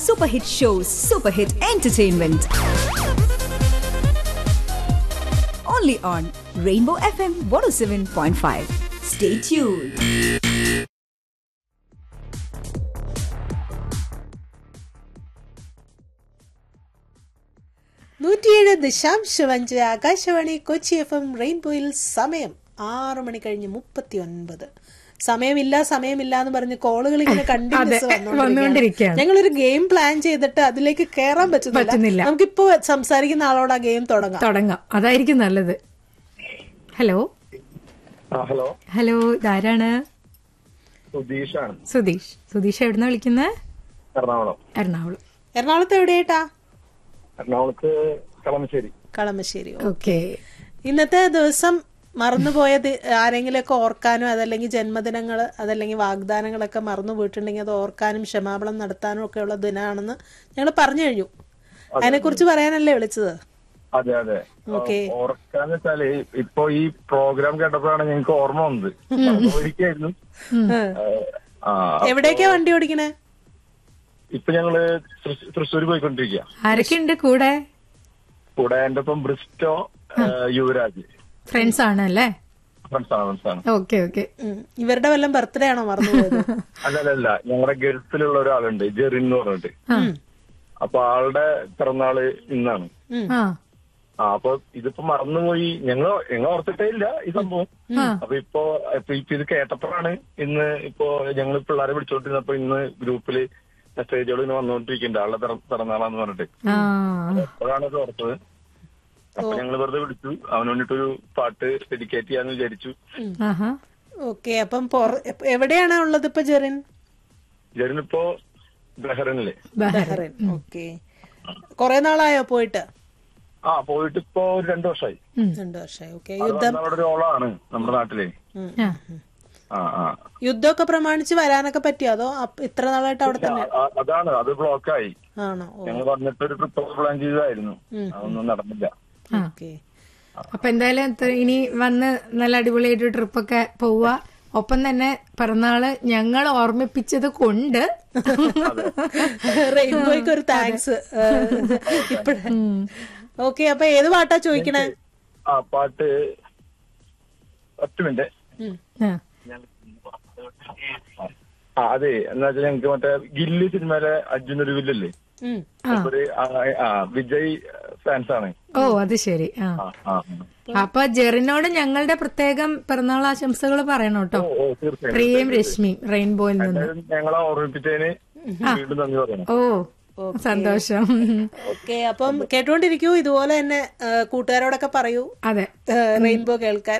Super hit shows, super hit entertainment. Only on Rainbow FM 107.5. Stay tuned. നൂറ്റിയേഴ് ദശാംശം അഞ്ച് ആകാശവാണി കൊച്ചി എഫ് എം റെയിൻബോയിൽ സമയം ആറു മണി കഴിഞ്ഞ് മുപ്പത്തി ഒൻപത് സമയമില്ല സമയമില്ല എന്ന് പറഞ്ഞ് കോളുകൾ ഇങ്ങനെ കണ്ടിന്യൂസ് വന്നുകൊണ്ടിരിക്കുകയാണ്. ഞങ്ങളൊരു ഗെയിം പ്ലാൻ ചെയ്തിട്ട് അതിലേക്ക് കയറാൻ പറ്റുന്നില്ല പറ്റുന്നില്ല. നമുക്കിപ്പോ സംസാരിക്കുന്ന ആളോട് ആ ഗെയിം തുടങ്ങാം തുടങ്ങാം അതായിരിക്കും നല്ലത് ഹലോ ആ ഹലോ ഹലോ ഇതാരാണ് സുധീഷാണ് സുധീഷ് സുധീഷ് എവിടുന്ന വിളിക്കുന്നത് എറണാകുളം എറണാകുളം എറണാകുളത്ത് എവിടെയായിട്ടാ എറണാകുളത്ത് കളമശ്ശേരി കളമശ്ശേരി ഓക്കെ ഇന്നത്തെ ദിവസം മറന്നുപോയത് ആരെങ്കിലുമൊക്കെ ഓർക്കാനും അതല്ലെങ്കിൽ ജന്മദിനങ്ങൾ അതല്ലെങ്കിൽ വാഗ്ദാനങ്ങളൊക്കെ മറന്നു പോയിട്ടുണ്ടെങ്കിൽ അത് ഓർക്കാനും ക്ഷമാപണം നടത്താനും ഒക്കെ ഉള്ള ദിനമാണെന്ന് ഞങ്ങൾ പറഞ്ഞു കഴിഞ്ഞു അതിനെക്കുറിച്ച് പറയാനല്ലേ വിളിച്ചത് അതെ അതെ ഓക്കേ. ഓർക്കാന്ന് വെച്ചാല് ഇപ്പൊ ഈ പ്രോഗ്രാം കേട്ടപ്പോഴാണ് ഞങ്ങൾക്ക് ഓർമ്മ വന്നത് ഒരിക്കലായിരുന്നു ആ എവിടേക്കാ വണ്ടി ഓടിക്കണേ ഇപ്പൊ ഞങ്ങള് തൃശ്- തൃശ്ശൂർ പോയിക്കൊണ്ടിരിക്കുക ആരൊക്കെ ഉണ്ട് കൂടെ കൂടെ എന്റെ ഒപ്പം ബ്രിസ്റ്റോ ആ, യുവരാജ് ഫ്രണ്ട്സ് ആണ് അല്ലേ ഫ്രണ്ട്സാണ് ഫ്രണ്ട്സാണ് ഓക്കെ ഓക്കെ ഉം. ഇവരുടെ വല്ലതും ബർത്ത്ഡേ ആണോ മറന്നുപോയത് അല്ല അല്ല അല്ല ഞങ്ങളുടെ ഗൾഫിലുള്ള ഒരാളുണ്ട് ജെറിൻ എന്ന് പറഞ്ഞിട്ട് അപ്പൊ ആളുടെ പിറന്നാള് ഇന്നാണ് ആ ആ അപ്പൊ ഇതിപ്പോ മറന്നുപോയി ഞങ്ങൾ ഞങ്ങൾ ഓർത്തിട്ടേ ഇല്ല ഈ സംഭവം അപ്പൊ ഇപ്പൊ ഇപ്പൊ ഇപ്പൊ ഇത് കേട്ടപ്പോഴാണ് ഇന്ന് ഇപ്പോ ഞങ്ങൾ പിള്ളേരെ വിളിച്ചോണ്ടിരുന്നപ്പോ ഇന്ന് ഗ്രൂപ്പില് മെസ്സേജുകൾ ഇങ്ങനെ വന്നുകൊണ്ടിരിക്കുന്നുണ്ട് ആളുടെ പിറ- പിറന്നാളാന്ന് പറഞ്ഞിട്ട് ആ അപ്പോഴാണ് ഇത് ഓർത്തത് അപ്പൊ ഞങ്ങൾ വെറുതെ വിളിച്ചു അവന് വേണ്ടിട്ടൊരു പാട്ട് ഡെഡിക്കേറ്റ് ചെയ്യാന്ന് വിചാരിച്ചു ആഹാ ഓക്കെ അപ്പം പൊറ- എവിടെയാണ് ഉള്ളത് ഇപ്പൊ ജെറിൻ ജെറിനിപ്പോ ബഹ്റൈനില് ബഹ്റൈൻ. ബഹ്റൈൻ ഓക്കെ കൊറേ നാളായോ പോയിട്ട് ആ പോയിട്ട് ഇപ്പോ ഒരു രണ്ടു വർഷമായി രണ്ടു വർഷമായി ഓക്കെ അത് യുദ്ധം അവിടെ ഒരു ഓളാണ് നമ്മുടെ നാട്ടിലെ ആ. ആ ആ യുദ്ധമൊക്കെ പ്രമാണിച്ച് വരാനൊക്കെ പറ്റിയോ അതോ അപ്പ- ഇത്ര നാളായിട്ട് അവിടെ തന്നെ ആ- അതാണ് അത് ബ്ലോക്കായി ആണോ ഓ ഞങ്ങൾ പറഞ്ഞിട്ട് ഒരു ട്രിപ്പ് പ്ലാൻ ചെയ്തതായിരുന്നു അതൊന്നും നടന്നില്ല ഓക്കെ അപ്പൊ എന്തായാലും ത- ഇനി വന്ന് നല്ല അടിപൊളിയായിട്ട് ട്രിപ്പൊക്കെ പോവുക ഒപ്പം തന്നെ പിറന്നാള് ഞങ്ങൾ ഓർമ്മിപ്പിച്ചത് കൊണ്ട് റെയിൻബോയ്ക്ക് ഒരു താങ്ക്സ് ഇപ്പഴ ഓക്കെ അപ്പൊ ഏത് പാട്ടാ ചോദിക്കണേ ആ പാട്ട് ഒറ്റ മിനിറ്റ് ആ. ആ അതെ എന്നാ വെച്ചാൽ ഞങ്ങക്ക് മറ്റേ ഗില്ലി സിനിമയിലെ അർജുൻ ഒരു വില്ലല്ലേ ഉം. ഒരു ആ, ആ വിജയ് ഫാൻസ് ആണ് ഓ അത് ശരി ആ ആ ആ അപ്പൊ ജെറിനോട് ഞങ്ങളുടെ പ്രത്യേകം പിറന്നാൾ ആശംസകൾ പറയണം കേട്ടോ ഓ ഓ തീർച്ചയായും പ്രിയയും രശ്മിയും റെയിൻബോയിൽ നിന്ന് എന്തായാലും ഞങ്ങളെ ഓർമ്മിപ്പിച്ചതിന് വീണ്ടും നന്ദി പറയണം ഓ സന്തോഷം ഓക്കെ അപ്പം കേട്ടോണ്ടിരിക്കൂ ഇതുപോലെ തന്നെ ആ, കൂട്ടുകാരോടൊക്കെ പറയൂ അതെ റെയിൻബോ കേൾക്കാൻ